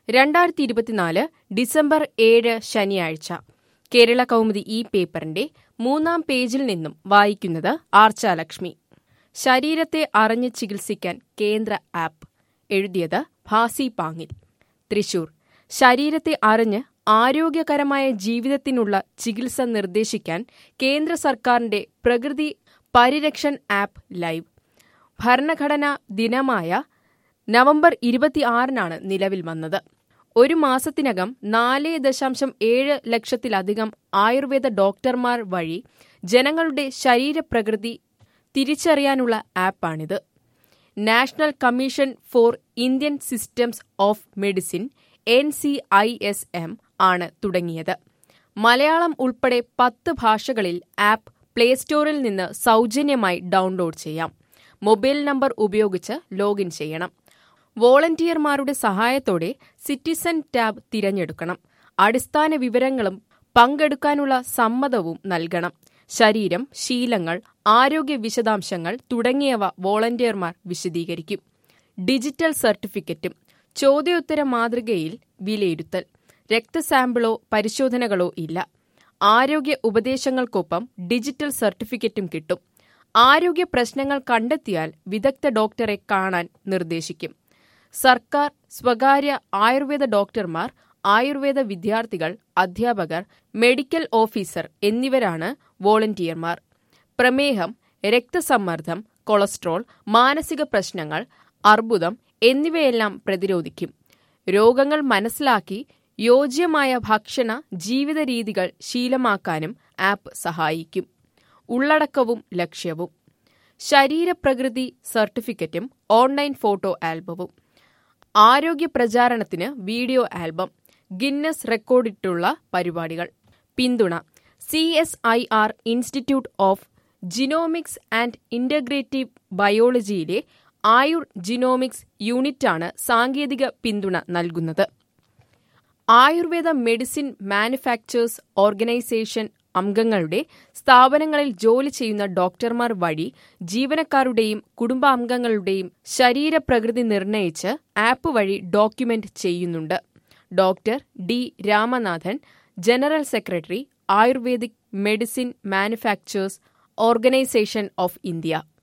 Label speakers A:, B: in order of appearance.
A: രണ്ടായിരത്തി ഇരുപത്തിനാല് ഡിസംബർ ഏഴ് ശനിയാഴ്ച കേരള കൗമുദി ഈ പേപ്പറിന്റെ മൂന്നാം പേജിൽ നിന്നും വായിക്കുന്നത് ആർച്ചാലക്ഷ്മി ശരീരത്തെ അറിഞ്ഞ് ചികിത്സിക്കാൻ കേന്ദ്ര ആപ്പ് എഴുതിയത് ഭാസി പാങ്ങിൽ തൃശൂർ ശരീരത്തെ അറിഞ്ഞ് ആരോഗ്യകരമായ ജീവിതത്തിനുള്ള ചികിത്സ നിർദ്ദേശിക്കാൻ കേന്ദ്ര സർക്കാരിന്റെ പ്രകൃതി പരിരക്ഷൻ ആപ്പ് ലൈവ് ഭരണഘടനാ ദിനമായ നവംബർ ഇരുപത്തിയാറിനാണ് നിലവിൽ വന്നത് ഒരു മാസത്തിനകം നാല് ദശാംശം ഏഴ് ലക്ഷത്തിലധികം ആയുർവേദ ഡോക്ടർമാർ വഴി ജനങ്ങളുടെ ശരീരപ്രകൃതി തിരിച്ചറിയാനുള്ള ആപ്പാണിത് national commission for Indian systems of medicine N C I S M ആണ് തുടങ്ങിയത് മലയാളം ഉൾപ്പെടെ പത്ത് ഭാഷകളിൽ ആപ്പ് പ്ലേ സ്റ്റോറിൽ നിന്ന് സൗജന്യമായി ഡൗൺലോഡ് ചെയ്യാം മൊബൈൽ നമ്പർ ഉപയോഗിച്ച് ലോഗിൻ ചെയ്യണം വോളണ്ടിയർമാരുടെ സഹായത്തോടെ സിറ്റിസൺ ടാബ് തിരഞ്ഞെടുക്കണം അടിസ്ഥാന വിവരങ്ങളും പങ്കെടുക്കാനുള്ള സമ്മതവും നൽകണം ശരീരം ശീലങ്ങൾ ആരോഗ്യ വിശദാംശങ്ങൾ തുടങ്ങിയവ വോളണ്ടിയർമാർ വിശദീകരിക്കും ഡിജിറ്റൽ സർട്ടിഫിക്കറ്റും ചോദ്യോത്തര മാതൃകയിൽ വിലയിരുത്തൽ രക്തസാമ്പിളോ പരിശോധനകളോ ഇല്ല ആരോഗ്യ ഉപദേശങ്ങൾക്കൊപ്പം ഡിജിറ്റൽ സർട്ടിഫിക്കറ്റും കിട്ടും ആരോഗ്യ പ്രശ്നങ്ങൾ കണ്ടെത്തിയാൽ വിദഗ്ധ ഡോക്ടറെ കാണാൻ നിർദ്ദേശിക്കും സർക്കാർ സ്വകാര്യ ആയുർവേദ ഡോക്ടർമാർ ആയുർവേദ വിദ്യാർത്ഥികൾ അധ്യാപകർ മെഡിക്കൽ ഓഫീസർ എന്നിവരാണ് വോളണ്ടിയർമാർ പ്രമേഹം രക്തസമ്മർദ്ദം കൊളസ്ട്രോൾ മാനസിക പ്രശ്നങ്ങൾ അർബുദം എന്നിവയെല്ലാം പ്രതിരോധിക്കും രോഗങ്ങൾ മനസ്സിലാക്കി യോജ്യമായ ഭക്ഷണ ജീവിത രീതികൾ ശീലമാക്കാനും ആപ്പ് സഹായിക്കും ഉള്ളടക്കവും ലക്ഷ്യവും ശരീരപ്രകൃതി സർട്ടിഫിക്കറ്റും ഓൺലൈൻ ഫോട്ടോ ആൽബവും ആരോഗ്യ പ്രചാരണത്തിന് വീഡിയോ ആൽബം ഗിന്നസ് റെക്കോർഡിട്ടുള്ള പരിപാടികൾ പിന്തുണ C S I R institute of genomics and integrative ബയോളജിയിലെ ആയുർ ജിനോമിക്സ് യൂണിറ്റാണ് സാങ്കേതിക പിന്തുണ നൽകുന്നത് ആയുർവേദ മെഡിസിൻ മാനുഫാക്ചേഴ്സ് ഓർഗനൈസേഷൻ അംഗങ്ങളുടെ സ്ഥാപനങ്ങളിൽ ജോലി ചെയ്യുന്ന ഡോക്ടർമാർ വഴി ജീവനക്കാരുടെയും കുടുംബാംഗങ്ങളുടെയും ശരീരപ്രകൃതി നിർണയിച്ച് ആപ്പ് വഴി ഡോക്യുമെന്റ് ചെയ്യുന്നുണ്ട് doctor D Ramanathan general secretary Ayurvedic medicine manufacturers organisation of India